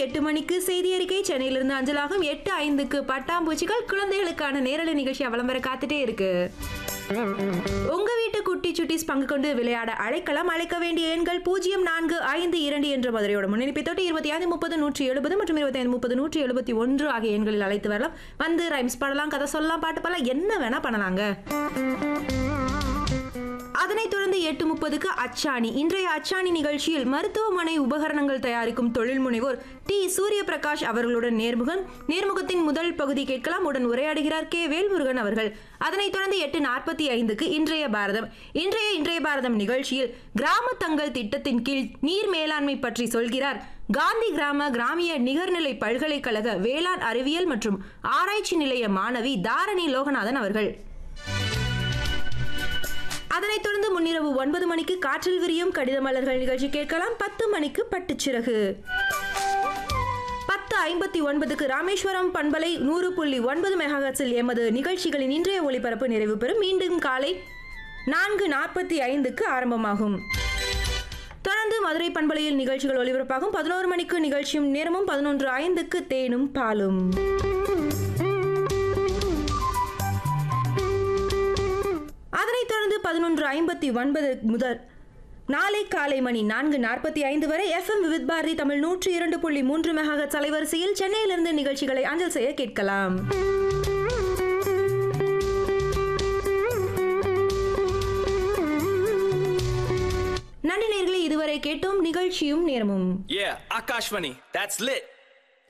எட்டு மணிக்கு செய்தி அறிக்கை சென்னையிலிருந்து அஞ்சலாகும் எட்டு ஐந்துக்கு பட்டாம்பூச்சிகள் குழந்தைகளுக்கான நேரலை நிகழ்ச்சி விளம்பர காத்துட்டே இருக்கு உங்க வீட்டு குட்டி சுட்டிஸ் பங்கு கொண்டு விளையாட அழைக்கலாம் அழைக்க வேண்டிய எண்கள் பூஜ்ஜியம் நான்கு ஐந்து இரண்டு என்ற மதுரையோட முன்னணிப்பை தொட்டு இருபத்தி ஐந்து முப்பது நூற்றி எழுபது மற்றும் இருபத்தி ஐந்து முப்பது நூற்றி எழுபத்தி ஒன்று ஆகிய எண்களில் அழைத்து வரலாம் வந்து ரைம்ஸ் பாடலாம் கதை சொல்லலாம் பாட்டு பாடலாம் என்ன வேணா பண்ணலாங்க அதனைத் தொடர்ந்து எட்டு முப்பதுக்கு அச்சாணி இன்றைய அச்சாணி நிகழ்ச்சியில் மருத்துவமனை உபகரணங்கள் தயாரிக்கும் தொழில் முனைவோர் டி சூரிய பிரகாஷ் அவர்களுடன் நேர்முகம் நேர்முகத்தின் முதல் பகுதி கேட்கலாம் உடன் உரையாடுகிறார் கே வேல்முருகன் அவர்கள் அதனைத் தொடர்ந்து எட்டு நாற்பத்தி ஐந்துக்கு இன்றைய பாரதம் இன்றைய இன்றைய பாரதம் நிகழ்ச்சியில் கிராம தங்கள் திட்டத்தின் கீழ் நீர் மேலாண்மை பற்றி சொல்கிறார் காந்தி கிராம கிராமிய நிகர்நிலை பல்கலைக்கழக வேளாண் அறிவியல் மற்றும் ஆராய்ச்சி நிலைய மாணவி தாரணி லோகநாதன் அவர்கள் அதனைத் தொடர்ந்து முன்னிரவு ஒன்பது மணிக்கு காற்றில் விரியும் கடித மலர்கள் நிகழ்ச்சி கேட்கலாம் பத்து மணிக்கு பட்டுச்சிறகு பத்து ஐம்பத்தி ஒன்பதுக்கு ராமேஸ்வரம் பண்பலை நூறு புள்ளி ஒன்பது மெகாஹர்ட்ஸில் எமது நிகழ்ச்சிகளின் இன்றைய ஒளிபரப்பு நிறைவு பெறும் மீண்டும் காலை நான்கு நாற்பத்தி ஐந்துக்கு ஆரம்பமாகும் தொடர்ந்து மதுரை பண்பலையில் நிகழ்ச்சிகள் ஒளிபரப்பாகும் பதினோரு மணிக்கு நிகழ்ச்சியும் நேரமும் பதினொன்று ஐந்துக்கு தேனும் பாலும் அதனைத் தொடர்ந்து பதினொன்று ஐம்பத்தி ஒன்பது முதல் நாளை காலை மணி நான்கு நாற்பத்தி ஐந்து வரை எஃப்எம் விவித் பாரதி தமிழ் நூற்றி இரண்டு புள்ளி மூன்று மெகாஹெட்ஸ் அலைவரிசையில் சென்னையிலிருந்து நிகழ்ச்சிகளை அஞ்சல் செய்ய கேட்கலாம் நன்றி நேயர்களே இதுவரை கேட்டோம் நிகழ்ச்சியும் நேரமும் Yeah, Akashvani, that's lit.